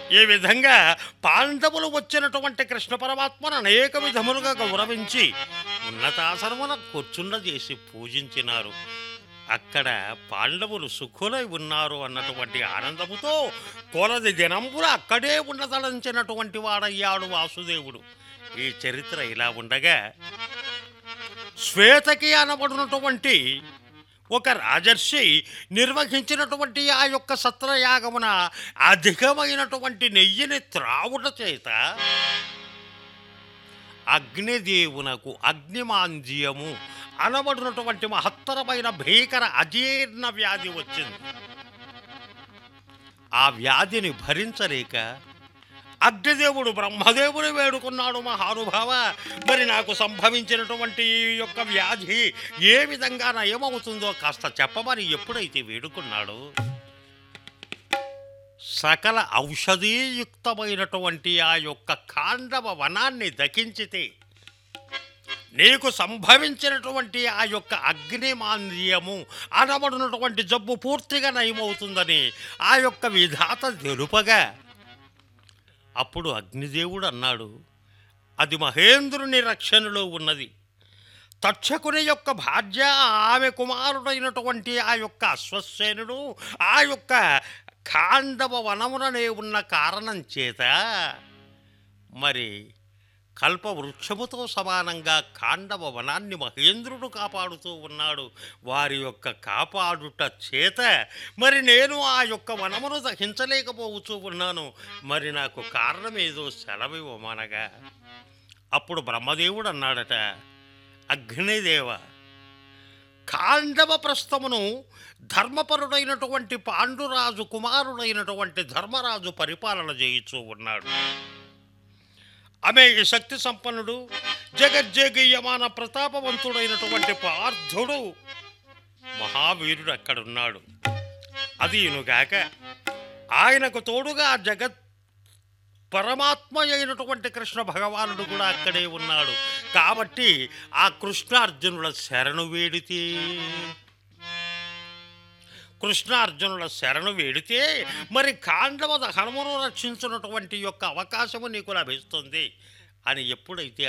ఈ విధంగా పాండవులు వచ్చినటువంటి కృష్ణ పరమాత్మను అనేక విధములుగా గౌరవించి ఉన్నతాసనమున కూర్చుండ చేసి పూజించినారు అక్కడ పాండవులు సుఖులై ఉన్నారు అన్నటువంటి ఆనందముతో కొలది దినంబుల అక్కడే ఉండదలంచినటువంటి వాడయ్యాడు వాసుదేవుడు ఈ చరిత్ర ఇలా ఉండగా శ్వేతకి అనబడినటువంటి ఒక రాజర్షి నిర్వహించినటువంటి ఆ యొక్క సత్రయాగమున అధికమైనటువంటి నెయ్యిని త్రావుట చేత అగ్నిదేవునకు అగ్నిమాంద్యము అనబడినటువంటి మహత్తరమైన భీకర అజీర్ణ వ్యాధి వచ్చింది ఆ వ్యాధిని భరించలేక అగ్నిదేవుడు బ్రహ్మదేవుని వేడుకున్నాడు మహానుభావ మరి నాకు సంభవించినటువంటి ఈ యొక్క వ్యాధి ఏ విధంగా నయమవుతుందో కాస్త చెప్పమని ఎప్పుడైతే వేడుకున్నాడో సకల ఔషధీయుక్తమైనటువంటి ఆ యొక్క కాండవ వనాన్ని దకించితే నీకు సంభవించినటువంటి ఆ యొక్క అగ్నిమాంద్యము అనబడినటువంటి జబ్బు పూర్తిగా నయమవుతుందని ఆ యొక్క విధాత తెలుపగా అప్పుడు అగ్నిదేవుడు అన్నాడు అది మహేంద్రుని రక్షణలో ఉన్నది తక్షకుని యొక్క భార్య ఆమె కుమారుడైనటువంటి ఆ యొక్క అశ్వసేనుడు ఆ యొక్క ఖాండవ వనముననే ఉన్న కారణం చేత మరి కల్పవృక్షముతో సమానంగా ఖాండవ వనాన్ని మహేంద్రుడు కాపాడుతూ ఉన్నాడు వారి యొక్క కాపాడుట చేత మరి నేను ఆ యొక్క వనమును దహించలేకపోవచ్చు ఉన్నాను మరి నాకు కారణమేదో సెలవివ్వమనగా అప్పుడు బ్రహ్మదేవుడు అన్నాడట అగ్నిదేవ కాండవ ప్రస్థమును ధర్మపరుడైనటువంటి పాండురాజు కుమారుడైనటువంటి ధర్మరాజు పరిపాలన చేయిచూ ఉన్నాడు ఆమె ఈ శక్తి సంపన్నుడు జగజ్జేగీయమాన ప్రతాపవంతుడైనటువంటి పార్థుడు మహావీరుడు అక్కడున్నాడు అదీనుగాక ఆయనకు తోడుగా జగత్ పరమాత్మ అయినటువంటి కృష్ణ భగవానుడు కూడా అక్కడే ఉన్నాడు కాబట్టి ఆ కృష్ణార్జునుల శరణు వేడితే కృష్ణార్జునుల శరణు వేడితే మరి కాండవ హనుమను రక్షించినటువంటి యొక్క అవకాశము నీకు లభిస్తుంది అని ఎప్పుడైతే